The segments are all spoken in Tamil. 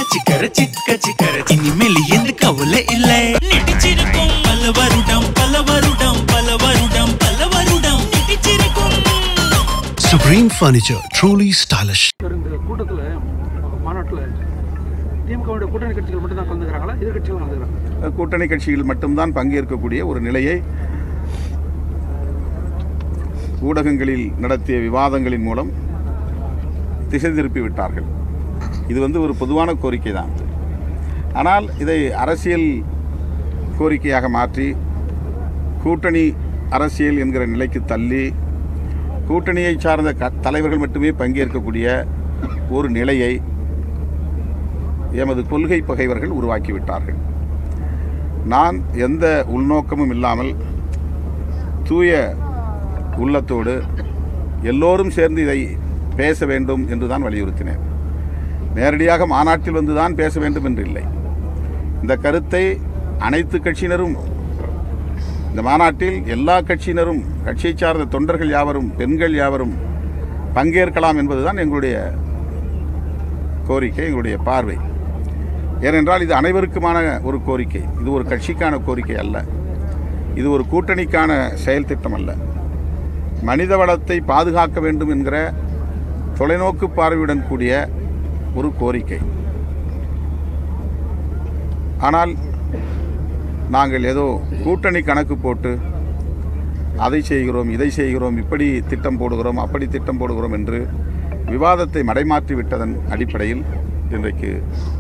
சிக்கர சிக்க சிக்கர இனிமேல் எந்த கவலை இல்லை நடிச்சிருக்கும் பல வருடம் பல வருடம் பல வருடம் பல வருடம் நடிச்சிருக்கும் Supreme Furniture, truly stylish. Sir இந்த கூட்டத்தில் மாநாட்டில் திமுகவுடைய கூட்டணி கட்சிகள் மட்டும் தான் கலந்துக்கிறாங்களா எதிர்கட்சிகளும் கலந்துக்கிறாங்க கூட்டணி கட்சிகள் மட்டும்தான் பங்கேற்கக்கூடிய ஒரு நிலையை ஊடகங்களில் நடத்திய விவாதங்களின் மூலம் திசை திருப்பி விட்டார்கள் இது வந்து ஒரு பொதுவான கோரிக்கை தான் ஆனால் இதை அரசியல் கோரிக்கையாக மாற்றி கூட்டணி அரசியல் என்கிற நிலைக்கு தள்ளி கூட்டணியை சார்ந்த க தலைவர்கள் மட்டுமே பங்கேற்கக்கூடிய ஒரு நிலையை எமது கொள்கை பகைவர்கள் உருவாக்கிவிட்டார்கள் நான் எந்த உள்நோக்கமும் இல்லாமல் தூய உள்ளத்தோடு எல்லோரும் சேர்ந்து இதை பேச வேண்டும் என்று தான் வலியுறுத்தினேன் நேரடியாக மாநாட்டில் வந்து தான் பேச வேண்டும் என்று இல்லை இந்த கருத்தை அனைத்து கட்சியினரும் இந்த மாநாட்டில் எல்லா கட்சியினரும் கட்சியை சார்ந்த தொண்டர்கள் யாவரும் பெண்கள் யாவரும் பங்கேற்கலாம் என்பதுதான் எங்களுடைய கோரிக்கை எங்களுடைய பார்வை ஏனென்றால் இது அனைவருக்குமான ஒரு கோரிக்கை இது ஒரு கட்சிக்கான கோரிக்கை அல்ல இது ஒரு கூட்டணிக்கான செயல் திட்டம் அல்ல மனித வளத்தை பாதுகாக்க வேண்டும் என்கிற தொலைநோக்கு பார்வையுடன் கூடிய ஒரு கோரிக்கை ஆனால் நாங்கள் ஏதோ கூட்டணி கணக்கு போட்டு அதை செய்கிறோம் இதை செய்கிறோம் இப்படி திட்டம் போடுகிறோம் அப்படி திட்டம் போடுகிறோம் என்று விவாதத்தை மடைமாற்றி விட்டதன் அடிப்படையில் இன்றைக்கு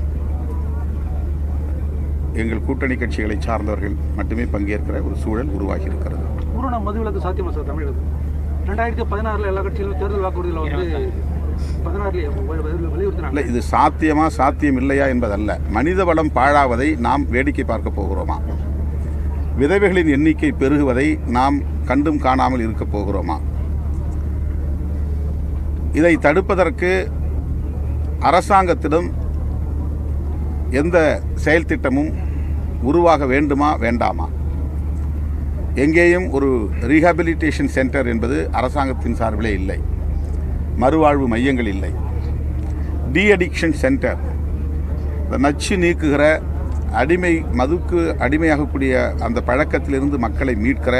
எங்கள் கூட்டணி கட்சிகளை சார்ந்தவர்கள் மட்டுமே பங்கேற்கிற ஒரு சூழல் உருவாகி இருக்கிறது பூரண மதுவிலக்கு சாத்தியமா சார் தமிழகத்தில் ரெண்டாயிரத்தி பதினாறில் எல்லா கட்சிகளும் தேர்தல் வாக்குறுதியில் வந்து பதினாறுலேயே இல்லை வலியுறுத்தினாங்க இது சாத்தியமா சாத்தியம் இல்லையா என்பதல்ல மனித வளம் பாழாவதை நாம் வேடிக்கை பார்க்க போகிறோமா விதவைகளின் எண்ணிக்கை பெருகுவதை நாம் கண்டும் காணாமல் இருக்க போகிறோமா இதை தடுப்பதற்கு அரசாங்கத்திடம் எந்த செயல் திட்டமும் உருவாக வேண்டுமா வேண்டாமா எங்கேயும் ஒரு ரீஹாபிலிட்டேஷன் சென்டர் என்பது அரசாங்கத்தின் சார்பிலே இல்லை மறுவாழ்வு மையங்கள் இல்லை டி அடிக்ஷன் சென்டர் இந்த நச்சு நீக்குகிற அடிமை மதுக்கு அடிமையாகக்கூடிய அந்த பழக்கத்திலிருந்து மக்களை மீட்கிற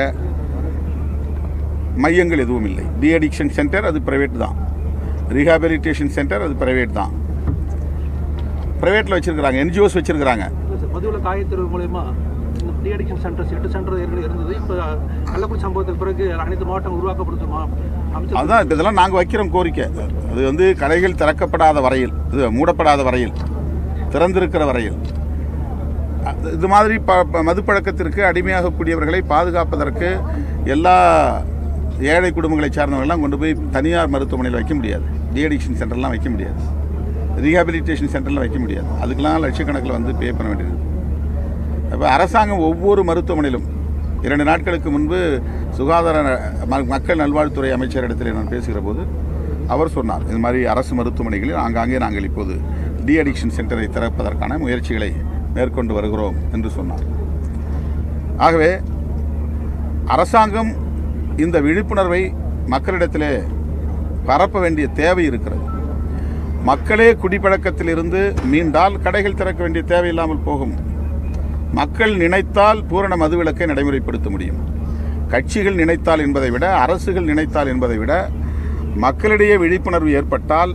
மையங்கள் எதுவும் இல்லை டி அடிக்ஷன் சென்டர் அது பிரைவேட் தான் ரீஹாபிலிட்டேஷன் சென்டர் அது பிரைவேட் தான் ப்ரைவேட்டில் வச்சுருக்கிறாங்க என்ஜிஓஸ் வச்சுருக்கிறாங்க இல்லை சார் மதுவிலக்கு ஆயத்தீர்வு மூலயமா இந்த டி அடிக்ஷன் சென்டர்ஸ் எட்டு சென்டர் ஏற்கனவே இருந்தது இப்போ கள்ளக்குடி சம்பவத்துக்கு பிறகு அனைத்து மாவட்டம் உருவாக்கப்படுத்துமா அமைச்சர் அதுதான் இப்போ இதெல்லாம் நாங்கள் வைக்கிறோம் கோரிக்கை அது வந்து கடைகள் திறக்கப்படாத வரையில் இது மூடப்படாத வரையில் திறந்திருக்கிற வரையில் அது- இது மாதிரி ப ப- மதுப்பழக்கத்திற்கு அடிமையாகக்கூடியவர்களை பாதுகாப்பதற்கு எல்லா ஏழை குடும்பங்களை சார்ந்தவர்கள்லாம் கொண்டு போய் தனியார் மருத்துவமனையில் வைக்க முடியாது டிஅடிக்ஷன் சென்டர்லாம் வைக்க முடியாது ரீஹாபிலிட்டேஷன் சென்டர்லாம் வைக்க முடியாது அதுக்கெல்லாம் லட்சக்கணக்கில் வந்து பே பண்ண வேண்டியது அப்போ அரசாங்கம் ஒவ்வொரு மருத்துவமனையிலும் இரண்டு நாட்களுக்கு முன்பு சுகாதார ம- மக்கள் நல்வாழ்வுத்துறை அமைச்சரிடத்தில் நான் பேசுகிற போது அவர் சொன்னார் இது மாதிரி அரசு மருத்துவமனைகளில் ஆங்காங்கே நாங்கள் இப்போது டி அடிக்ஷன் சென்டரை திறப்பதற்கான முயற்சிகளை மேற்கொண்டு வருகிறோம் என்று சொன்னார் ஆகவே அரசாங்கம் இந்த விழிப்புணர்வை மக்களிடத்திலே பரப்ப வேண்டிய தேவை இருக்கிறது மக்களே குடிப்பழக்கத்திலிருந்து மீண்டால் கடைகள் திறக்க வேண்டிய தேவையில்லாமல் போகும் மக்கள் நினைத்தால் பூரண மதுவிலக்கை நடைமுறைப்படுத்த முடியும் கட்சிகள் நினைத்தால் என்பதை விட அரசுகள் நினைத்தால் என்பதை விட மக்களிடையே விழிப்புணர்வு ஏற்பட்டால்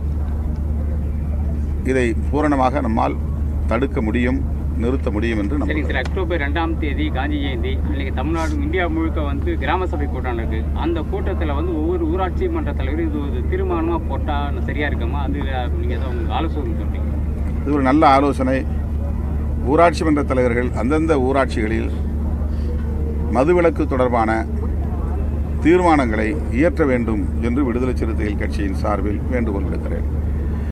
இதை பூரணமாக நம்மால் தடுக்க முடியும் நிறுத்த முடியும் என்று சரிங்க நம்புகிறேன் சார் அக்டோபர் ரெண்டாம் தேதி காந்தி ஜெயந்தி அன்றைக்கி தமிழ்நாடு இந்தியா முழுக்க வந்து கிராம சபை கூட்டம் நடக்கு அந்த கூட்டத்தில் வந்து ஒவ்வொரு ஊராட்சி மன்ற தலைவரும் இது ஒரு தீர்மானமாக போட்டால் சரியாக இருக்குமா அது நீங்கள் ஏதோ உங்களுக்கு ஆலோசனை சொல்கிறீங்க இது ஒரு நல்ல ஆலோசனை ஊராட்சி மன்ற தலைவர்கள் அந்தந்த ஊராட்சிகளில் மதுவிலக்கு தொடர்பான தீர்மானங்களை இயற்ற வேண்டும் என்று விடுதலை சிறுத்தைகள் கட்சியின் சார்பில் வேண்டுகோள் விடுக்கிறேன்